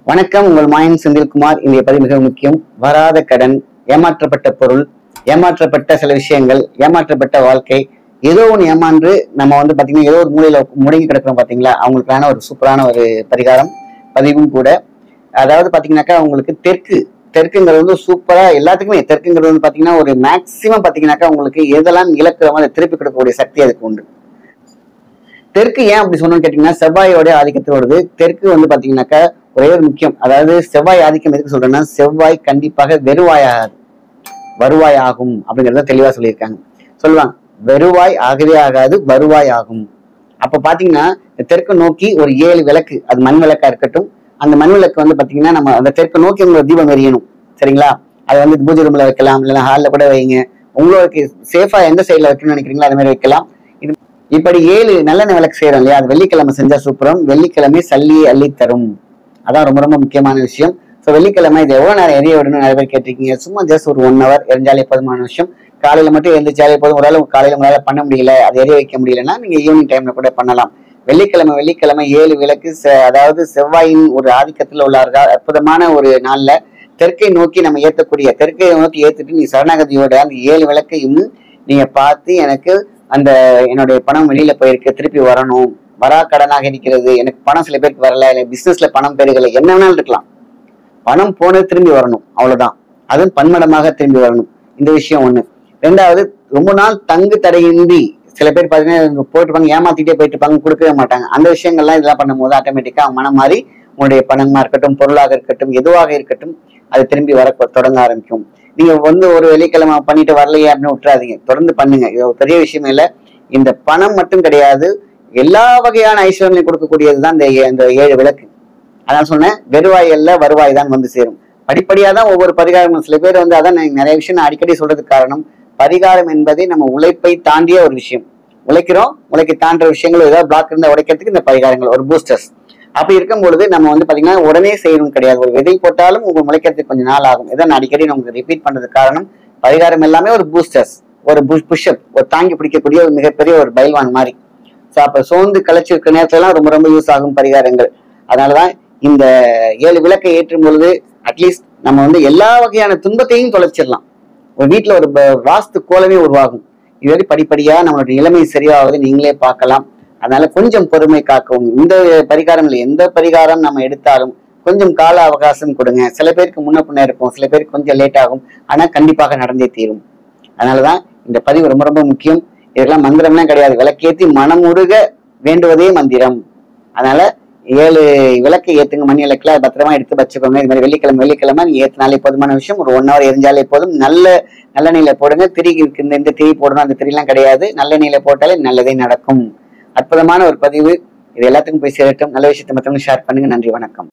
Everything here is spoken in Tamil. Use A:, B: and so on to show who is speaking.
A: வணக்கம் உங்கள் மாயன் செந்தில்குமார் இந்த பதிவு மிக முக்கியம் வராத கடன் ஏமாற்றப்பட்ட பொருள் ஏமாற்றப்பட்ட சில விஷயங்கள் ஏமாற்றப்பட்ட வாழ்க்கை ஏதோ ஒன்று ஏமாந்து நம்ம வந்து பாத்தீங்கன்னா ஏதோ ஒரு மூலையில முடங்கி கிடக்கிறோம் பாத்தீங்களா அவங்களுக்கான ஒரு சூப்பரான ஒரு பரிகாரம் பதிவும் கூட அதாவது பாத்தீங்கன்னாக்கா உங்களுக்கு தெற்கு தெற்குங்கிறது வந்து சூப்பரா எல்லாத்துக்குமே தெற்குங்கிறது வந்து பாத்தீங்கன்னா ஒரு மேக்சிமம் பாத்தீங்கன்னாக்கா உங்களுக்கு எதெல்லாம் இலக்கிறோமோ அதை திருப்பி கொடுக்கக்கூடிய சக்தி அதுக்கு உண்டு தெற்கு ஏன் அப்படி சொன்னோம்னு கேட்டீங்கன்னா செவ்வாயோட ஆதிக்கத்தோடது தெற்கு வந்து பாத்தீங்கன்னாக்கா ஒரே ஒரு முக்கியம் அதாவது செவ்வாய் ஆதிக்கம் எதுக்கு சொல்றேன்னா செவ்வாய் கண்டிப்பாக வெறுவாயாகாது வருவாய் ஆகும் அப்படிங்கறத தெளிவா சொல்லியிருக்காங்க சொல்லுவாங்க வெறுவாய் ஆகவே ஆகாது வருவாய் ஆகும் அப்ப பாத்தீங்கன்னா இந்த தெற்கு நோக்கி ஒரு ஏழு விளக்கு அது மண் விளக்கா இருக்கட்டும் அந்த மண் விளக்கு வந்து பாத்தீங்கன்னா நம்ம அந்த தெற்கு நோக்கி உங்களை தீபம் எரியணும் சரிங்களா அது வந்து பூஜை ரூம்ல வைக்கலாம் இல்லைன்னா ஹாலில் கூட வைங்க உங்களுக்கு சேஃபா எந்த சைடுல வைக்கணும்னு நினைக்கிறீங்களோ அது மாதிரி வைக்கலாம் இது இப்படி ஏழு நல்லெண்ணெய் விளக்கு செய்யறோம் இல்லையா அது வெள்ளிக்கிழமை செஞ்சா சூப்பரம் வெள்ளிக்கிழமை சல்லியை அள்ளி தரும் அதான் ரொம்ப ரொம்ப முக்கியமான விஷயம் ஸோ வெள்ளிக்கிழமை இது எவ்வளவு நேரம் எரிய விடணும் நிறைய பேர் கேட்டிருக்கீங்க சும்மா ஜஸ்ட் ஒரு ஒன் ஹவர் எரிஞ்சாலே போதுமான விஷயம் காலையில மட்டும் எழுந்திரிச்சாலே போதும் ஒரு அளவு காலையில உங்களால பண்ண முடியல அது எரிய வைக்க முடியலன்னா நீங்க ஈவினிங் டைம்ல கூட பண்ணலாம் வெள்ளிக்கிழமை வெள்ளிக்கிழமை ஏழு விளக்கு செ- அதாவது செவ்வாயின் ஒரு ஆதிக்கத்துல உள்ளார்கள் அற்புதமான ஒரு நாள்ல தெற்கை நோக்கி நம்ம ஏத்தக்கூடிய தெற்கை நோக்கி ஏத்துட்டு நீ சரணாகதியோட அந்த ஏழு விளக்கையும் நீங்க பார்த்து எனக்கு அந்த என்னுடைய பணம் வெளியில போயிருக்கு திருப்பி வரணும் வரா கடனாக இருக்கிறது எனக்கு பணம் சில பேருக்கு வரல இல்லை பிசினஸ்ல பணம் பெருகல என்ன வேணாலும் இருக்கலாம் பணம் போனது திரும்பி வரணும் அவ்வளவுதான் அதுவும் பன்மடமாக திரும்பி வரணும் இந்த விஷயம் ஒண்ணு ரெண்டாவது ரொம்ப நாள் தங்கு தடையின்றி சில பேர் பாத்தீங்கன்னா போட்டுப்பாங்க ஏமாத்திட்டே போயிட்டு இருப்பாங்க கொடுக்கவே மாட்டாங்க அந்த விஷயங்கள்லாம் இதெல்லாம் பண்ணும்போது ஆட்டோமேட்டிக்கா மனம் மாறி உங்களுடைய பணமா இருக்கட்டும் பொருளாக இருக்கட்டும் எதுவாக இருக்கட்டும் அது திரும்பி வர தொடங்க ஆரம்பிக்கும் நீங்க வந்து ஒரு வெள்ளிக்கிழமை பண்ணிட்டு வரலையே அப்படின்னு விட்டுறாதீங்க தொடர்ந்து பண்ணுங்க இது ஒரு பெரிய விஷயம் இல்ல இந்த பணம் மட்டும் கிடையாது எல்லா வகையான ஐஸ்வர்யம் கொடுக்கக்கூடியது தான் இந்த ஏ- இந்த ஏழு விளக்கு அதான் சொன்னேன் வெறுவாய் அல்ல வருவாய் தான் வந்து சேரும் படிப்படியா தான் ஒவ்வொரு பரிகாரமும் சில பேர் வந்து அதான் நான் நிறைய விஷயம் நான் அடிக்கடி சொல்றதுக்கு காரணம் பரிகாரம் என்பதே நம்ம உழைப்பை தாண்டிய ஒரு விஷயம் உழைக்கிறோம் உழைக்க தாண்டுற விஷயங்கள் ஏதாவது பிளாக் இருந்தா உடைக்கிறதுக்கு இந்த பரிகாரங்கள் ஒரு பூஸ்டர்ஸ் அப்படி இருக்கும் பொழுது நம்ம வந்து பாத்தீங்கன்னா உடனே செய்யணும் கிடையாது ஒரு விதை போட்டாலும் உங்க முளைக்கிறதுக்கு கொஞ்சம் நாள் ஆகும் இதை நான் அடிக்கடி நமக்கு ரிப்பீட் பண்றதுக்கு காரணம் பரிகாரம் எல்லாமே ஒரு பூஸ்டர்ஸ் ஒரு புஷ்அப் ஒரு தாங்கி பிடிக்கக்கூடிய ஒரு மிகப்பெரிய ஒரு பைல்வான் மாதிரி ஸோ அப்ப சோர்ந்து களைச்சு இருக்க நேரத்துல எல்லாம் ரொம்ப ரொம்ப யூஸ் ஆகும் பரிகாரங்கள் அதனாலதான் இந்த ஏழு விளக்கை ஏற்றும் பொழுது அட்லீஸ்ட் நம்ம வந்து எல்லா வகையான துன்பத்தையும் தொலைச்சிடலாம் ஒரு வீட்டுல ஒரு ப- வாஸ்து கோலமே உருவாகும் இது மாதிரி படிப்படியா நம்மளுடைய நிலைமை சரியாவது நீங்களே பார்க்கலாம் அதனால கொஞ்சம் பொறுமை காக்கவும் இந்த பரிகாரம் இல்லை எந்த பரிகாரம் நம்ம எடுத்தாலும் கொஞ்சம் கால அவகாசம் கொடுங்க சில பேருக்கு முன்ன பின்ன இருக்கும் சில பேருக்கு கொஞ்சம் லேட் ஆகும் ஆனா கண்டிப்பாக நடந்தே தீரும் அதனாலதான் இந்த பதிவு ரொம்ப ரொம்ப முக்கியம் இதெல்லாம் மந்திரம்லாம் கிடையாது விளக்கேத்தி மனமுருக வேண்டுவதே மந்திரம் அதனால ஏழு விளக்கு ஏத்துங்க மணி விளக்குல அதை பத்திரமா எடுத்து வச்சுக்கோங்க இது மாதிரி வெள்ளிக்கிழமை வெள்ளிக்கிழமை நீங்க ஏத்தினாலே போதுமான விஷயம் ஒரு ஒன் ஹவர் எரிஞ்சாலே போதும் நல்ல நல்லெண்ணெயில போடுங்க திரி இருக்கு இந்த இந்த திரி போடணும் அந்த திரிலாம் கிடையாது நல்லெண்ணெயில போட்டாலே நல்லதே நடக்கும் அற்புதமான ஒரு பதிவு இது எல்லாத்துக்கும் போய் சேரட்டும் நல்ல விஷயத்தை மற்றவங்க ஷேர் பண்ணுங்க நன்றி வணக்கம்